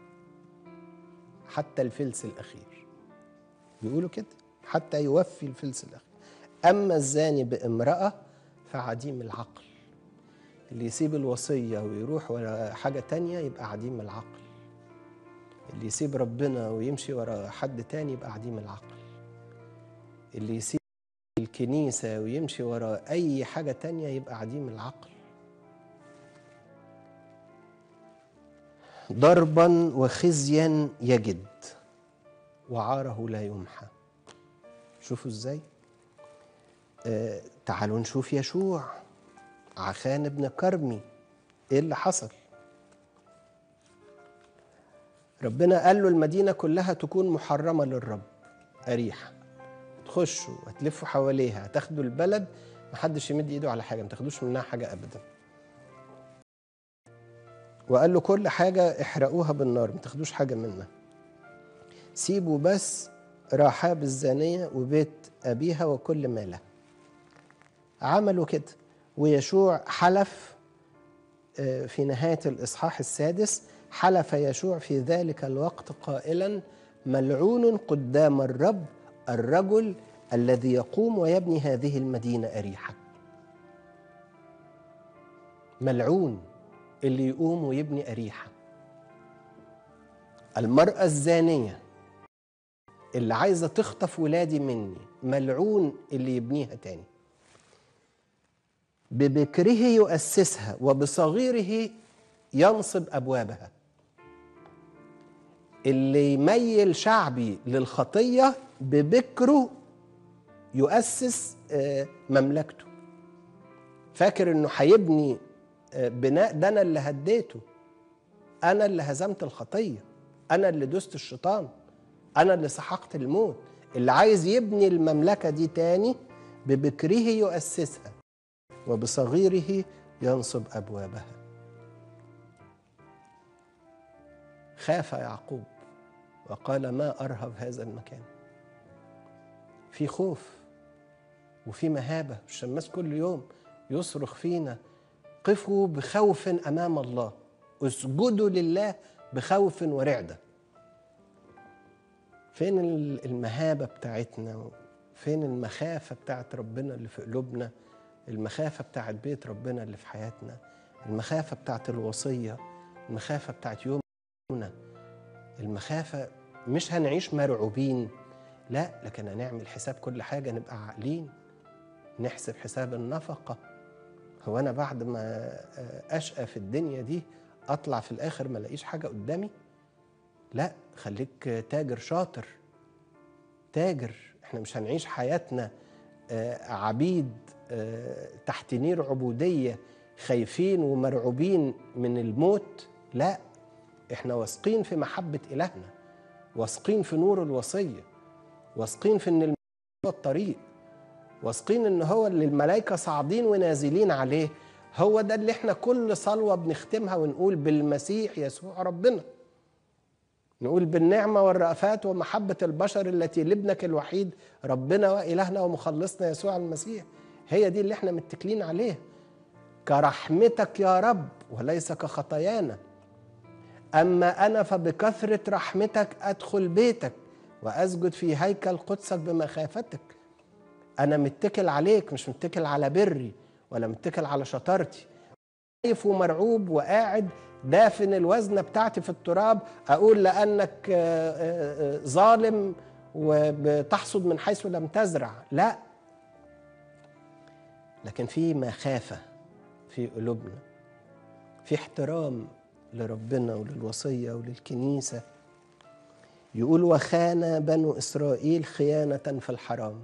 حتى الفلس الأخير بيقولوا كده حتى يوفي الفلس الأخير أما الزاني بامرأة فعديم العقل اللي يسيب الوصية ويروح ورا حاجة تانية يبقى عديم العقل اللي يسيب ربنا ويمشي ورا حد تاني يبقى عديم العقل اللي يسيب الكنيسة ويمشي ورا أي حاجة تانية يبقى عديم العقل ضربا وخزيا يجد وعاره لا يمحى شوفوا ازاي آه تعالوا نشوف يشوع عخان ابن كرمي ايه اللي حصل ربنا قال له المدينة كلها تكون محرمة للرب أريحة تخشوا هتلفوا حواليها هتاخدوا البلد محدش يمد ايده على حاجة ما تاخدوش منها حاجة أبدا وقال له كل حاجة احرقوها بالنار ما تاخدوش حاجة منها سيبوا بس راحاب الزانية وبيت أبيها وكل مالها عملوا كده ويشوع حلف آه، في نهاية الإصحاح السادس حلف يشوع في ذلك الوقت قائلا ملعون قدام الرب الرجل الذي يقوم ويبني هذه المدينة أريحة ملعون اللي يقوم ويبني أريحة المرأة الزانية اللي عايزة تخطف ولادي مني ملعون اللي يبنيها تاني ببكره يؤسسها وبصغيره ينصب أبوابها اللي يميل شعبي للخطية ببكره يؤسس آه، مملكته فاكر انه هيبني آه، بناء ده انا اللي هديته انا اللي هزمت الخطيه انا اللي دست الشيطان انا اللي سحقت الموت اللي عايز يبني المملكه دي تاني ببكره يؤسسها وبصغيره ينصب ابوابها خاف يعقوب وقال ما ارهب هذا المكان في خوف وفي مهابه الشماس كل يوم يصرخ فينا قفوا بخوف امام الله اسجدوا لله بخوف ورعده فين المهابه بتاعتنا فين المخافه بتاعت ربنا اللي في قلوبنا المخافه بتاعت بيت ربنا اللي في حياتنا المخافه بتاعت الوصيه المخافه بتاعت يومنا المخافه مش هنعيش مرعوبين لا لكن هنعمل حساب كل حاجه نبقى عاقلين نحسب حساب النفقه هو انا بعد ما اشقى في الدنيا دي اطلع في الاخر ما الاقيش حاجه قدامي لا خليك تاجر شاطر تاجر احنا مش هنعيش حياتنا آه، عبيد آه، تحت نير عبوديه خايفين ومرعوبين من الموت لا احنا واثقين في محبه الهنا واثقين في نور الوصيه واثقين في ان الم- هو الطريق واثقين ان هو اللي الملائكه صاعدين ونازلين عليه هو ده اللي احنا كل صلوه بنختمها ونقول بالمسيح يسوع ربنا نقول بالنعمه والرأفات ومحبه البشر التي لابنك الوحيد ربنا والهنا ومخلصنا يسوع المسيح هي دي اللي احنا متكلين عليها كرحمتك يا رب وليس كخطايانا اما انا فبكثره رحمتك ادخل بيتك واسجد في هيكل قدسك بمخافتك انا متكل عليك مش متكل على بري ولا متكل على شطارتي خايف ومرعوب وقاعد دافن الوزنه بتاعتي في التراب اقول لانك آه، آه، آه، ظالم وبتحصد من حيث لم تزرع لا لكن في مخافه في قلوبنا في احترام لربنا وللوصيه وللكنيسه يقول وخان بنو اسرائيل خيانه في الحرام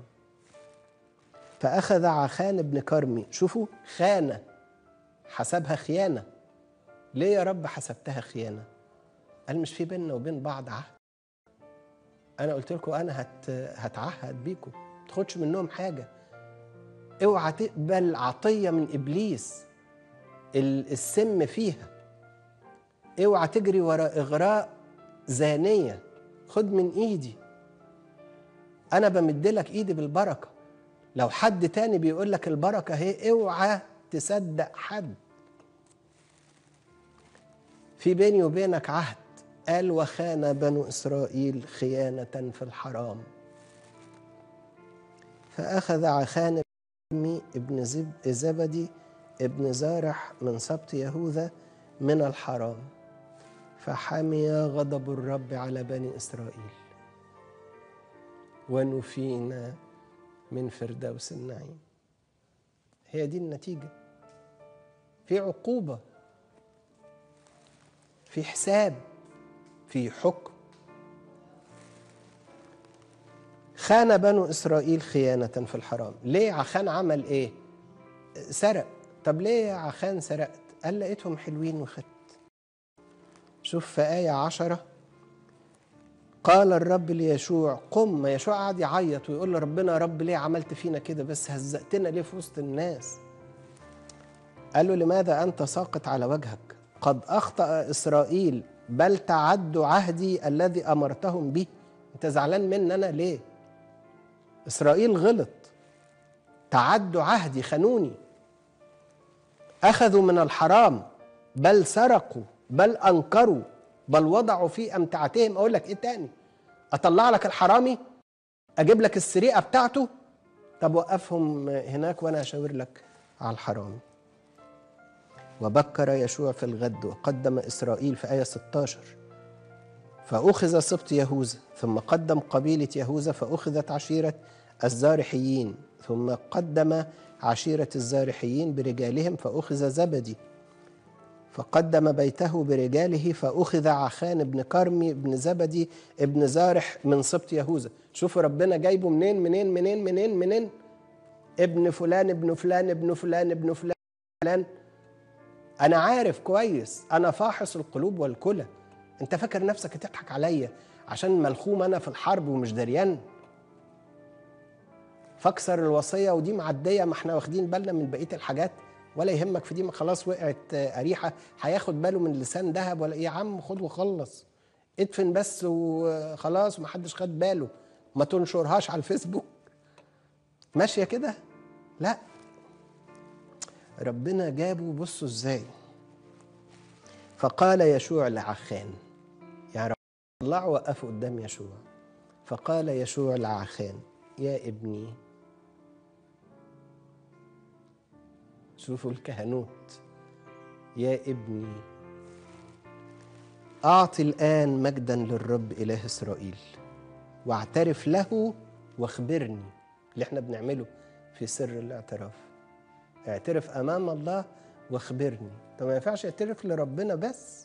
فأخذ عخان بن كرمي شوفوا خانة حسبها خيانة ليه يا رب حسبتها خيانة قال مش في بيننا وبين بعض عهد أنا قلت لكم أنا هت هتعهد بيكم ما تاخدش منهم حاجة اوعى تقبل عطية من إبليس ال- السم فيها اوعى تجري ورا إغراء زانية خد من إيدي أنا بمدلك إيدي بالبركة لو حد تاني بيقول لك البركة هي اوعى تصدق حد في بيني وبينك عهد قال وخان بنو إسرائيل خيانة في الحرام فأخذ عخان ابن زب زبدي ابن زارح من سبط يهوذا من الحرام فحمي غضب الرب على بني إسرائيل ونفينا من فردوس النعيم هي دي النتيجة في عقوبة في حساب في حكم خان بنو إسرائيل خيانة في الحرام ليه عخان عمل إيه سرق طب ليه يا عخان سرقت قال لقيتهم حلوين وخدت شوف في آية عشرة قال الرب ليشوع قم ما يشوع قعد يعيط ويقول لربنا يا رب ليه عملت فينا كده بس هزقتنا ليه في وسط الناس قال له لماذا أنت ساقط على وجهك قد أخطأ إسرائيل بل تعدوا عهدي الذي أمرتهم به أنت زعلان مني أنا ليه إسرائيل غلط تعدوا عهدي خانوني أخذوا من الحرام بل سرقوا بل أنكروا بل وضعوا في أمتعتهم أقول لك إيه تاني أطلع لك الحرامي أجيب لك السرقة بتاعته طب وقفهم هناك وأنا أشاور لك على الحرامي وبكر يشوع في الغد وقدم إسرائيل في آية 16 فأخذ سبط يهوذا ثم قدم قبيلة يهوذا فأخذت عشيرة الزارحيين ثم قدم عشيرة الزارحيين برجالهم فأخذ زبدي فقدم بيته برجاله فأخذ عخان بن كرمي بن زبدي ابن زارح من سبط يهوذا شوفوا ربنا جايبه منين منين منين منين منين ابن فلان ابن فلان ابن فلان ابن فلان فلان انا عارف كويس انا فاحص القلوب والكلى انت فاكر نفسك هتضحك عليا عشان ملخوم انا في الحرب ومش دريان فاكسر الوصيه ودي معديه ما احنا واخدين بالنا من بقيه الحاجات ولا يهمك في دي ما خلاص وقعت آه، اريحه هياخد باله من لسان ذهب ولا ايه يا عم خد وخلص ادفن بس وخلاص ومحدش خد باله ما تنشرهاش على الفيسبوك ماشيه كده لا ربنا جابه بصوا ازاي فقال يشوع لعخان يعني رب طلعوا وقفوا قدام يشوع فقال يشوع لعخان يا ابني شوفوا الكهنوت يا ابني أعطي الآن مجدا للرب إله إسرائيل واعترف له واخبرني اللي احنا بنعمله في سر الاعتراف اعترف أمام الله واخبرني طب ما ينفعش اعترف لربنا بس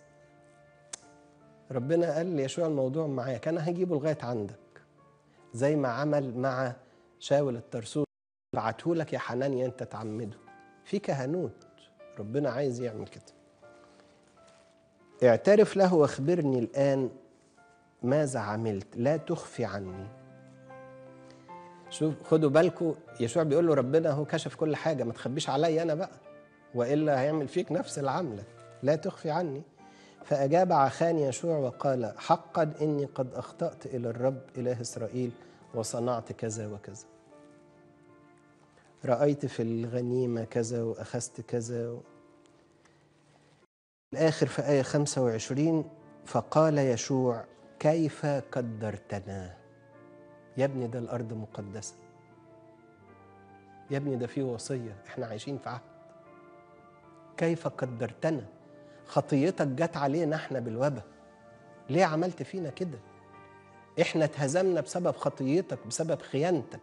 ربنا قال ليشوع الموضوع معاك أنا هجيبه لغاية عندك زي ما عمل مع شاول الترسوس بعته لك يا حنانيا انت تعمده في كهنوت ربنا عايز يعمل كده اعترف له واخبرني الآن ماذا عملت لا تخفي عني شوف خدوا بالكم يشوع بيقول له ربنا هو كشف كل حاجة ما تخبيش عليا أنا بقى وإلا هيعمل فيك نفس العملة لا تخفي عني فأجاب عخان يشوع وقال حقا إني قد أخطأت إلى الرب إله إسرائيل وصنعت كذا وكذا رأيت في الغنيمة كذا وأخذت كذا و... الآخر في آية 25 فقال يشوع كيف قدرتنا يا ابني ده الأرض مقدسة يا ابني ده فيه وصية احنا عايشين في عهد كيف قدرتنا خطيتك جت علينا احنا بالوبا ليه عملت فينا كده احنا اتهزمنا بسبب خطيتك بسبب خيانتك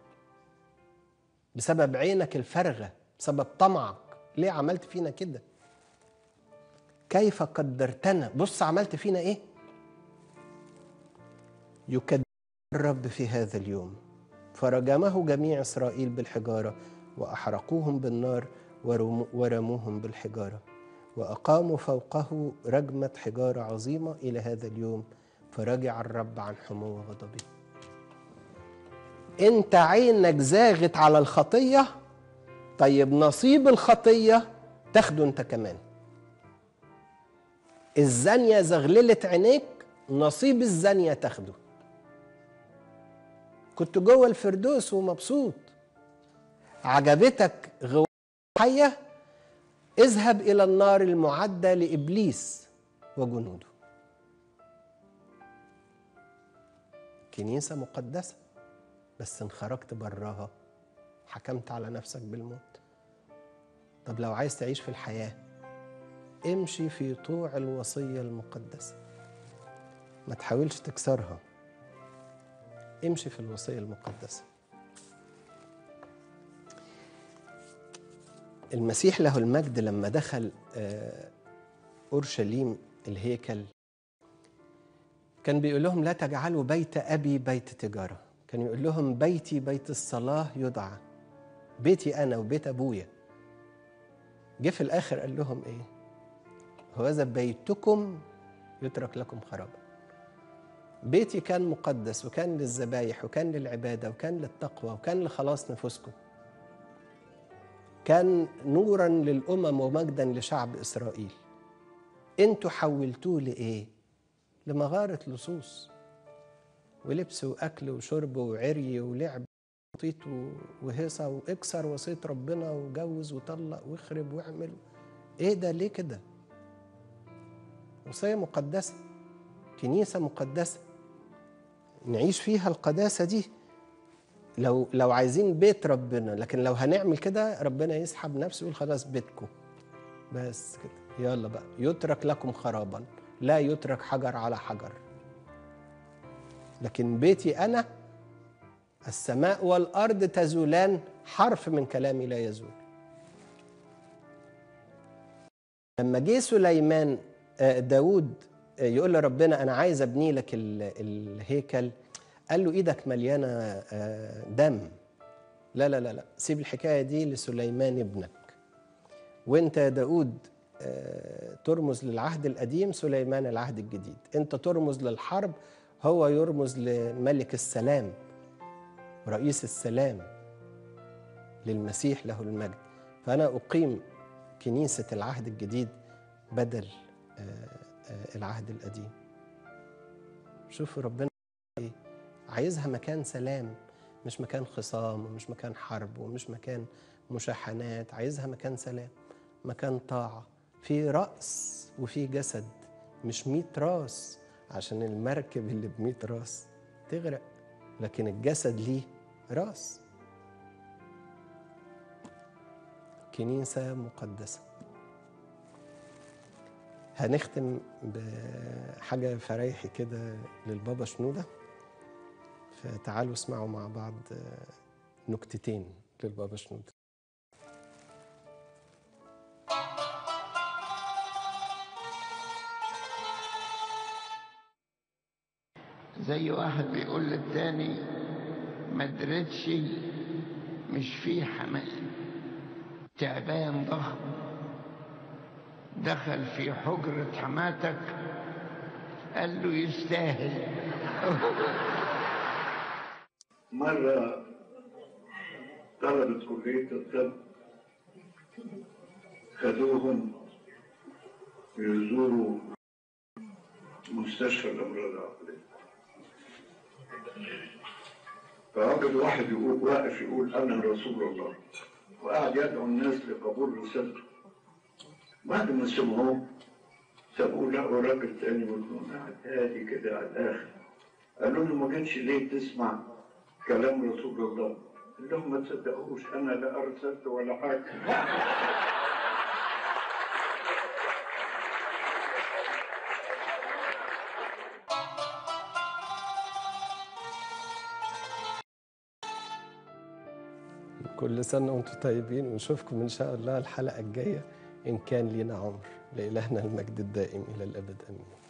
بسبب عينك الفارغة بسبب طمعك ليه عملت فينا كده كيف قدرتنا بص عملت فينا ايه يكدر الرب في هذا اليوم فرجمه جميع اسرائيل بالحجاره واحرقوهم بالنار ورمو- ورموهم بالحجاره واقاموا فوقه رجمه حجاره عظيمه الى هذا اليوم فرجع الرب عن حمو غضبه انت عينك زاغت على الخطيه طيب نصيب الخطيه تاخده انت كمان الزانيه زغللت عينيك نصيب الزانيه تاخده كنت جوه الفردوس ومبسوط عجبتك غوة حية اذهب إلى النار المعدة لإبليس وجنوده كنيسة مقدسة بس ان خرجت براها حكمت على نفسك بالموت طب لو عايز تعيش في الحياة امشي في طوع الوصية المقدسة ما تحاولش تكسرها امشي في الوصية المقدسة المسيح له المجد لما دخل آه، أورشليم الهيكل كان بيقول لهم لا تجعلوا بيت أبي بيت تجارة كان يقول لهم بيتي بيت الصلاة يدعى بيتي أنا وبيت أبويا جه في الآخر قال لهم إيه هذا بيتكم يترك لكم خرابا بيتي كان مقدس وكان للذبايح وكان للعبادة وكان للتقوى وكان لخلاص نفوسكم كان نورا للأمم ومجدا لشعب إسرائيل انتوا حولتوه لإيه؟ لمغارة لصوص ولبس وأكل وشرب وعري ولعب وطيط وهيصة واكسر وصية ربنا وجوز وطلق واخرب واعمل ايه ده ليه كده؟ وصية مقدسة كنيسة مقدسة نعيش فيها القداسة دي لو لو عايزين بيت ربنا لكن لو هنعمل كده ربنا يسحب نفسه يقول خلاص بيتكم بس كده يلا بقى يترك لكم خرابا لا يترك حجر على حجر لكن بيتي انا السماء والارض تزولان حرف من كلامي لا يزول لما جه سليمان آه، داود آه، يقول لربنا انا عايز ابني لك ال- الهيكل قال له ايدك مليانه آه، دم لا لا لا لا سيب الحكايه دي لسليمان ابنك وانت يا داود آه، ترمز للعهد القديم سليمان العهد الجديد انت ترمز للحرب هو يرمز لملك السلام رئيس السلام للمسيح له المجد فانا اقيم كنيسه العهد الجديد بدل آه، آه، العهد القديم شوفوا ربنا إيه؟ عايزها مكان سلام مش مكان خصام ومش مكان حرب ومش مكان مشاحنات عايزها مكان سلام مكان طاعة في رأس وفي جسد مش ميت راس عشان المركب اللي بميت راس تغرق لكن الجسد ليه راس كنيسة مقدسة هنختم بحاجة فريحي كده للبابا شنودة فتعالوا اسمعوا مع بعض نكتتين للبابا شنودة زي واحد بيقول للتاني ما درتش مش فيه حمام تعبان ضخم دخل في حجرة حماتك قال له يستاهل مرة طلبة كلية الطب خدوهم يزوروا مستشفى الأمراض العقلية فوجد واحد يقول واقف يقول أنا رسول الله وقعد يدعو الناس لقبول رسالته بعد ما سمعوه سابوه لقوا راجل تاني يقول قاعد هادي كده على الآخر قالوا له ما كانش ليه تسمع كلام رسول الله قال لهم ما تصدقوش انا لا ارسلت ولا حاجه كل سنة وانتم طيبين ونشوفكم إن شاء الله الحلقة الجاية إن كان لنا عمر لإلهنا المجد الدائم إلى الأبد آمين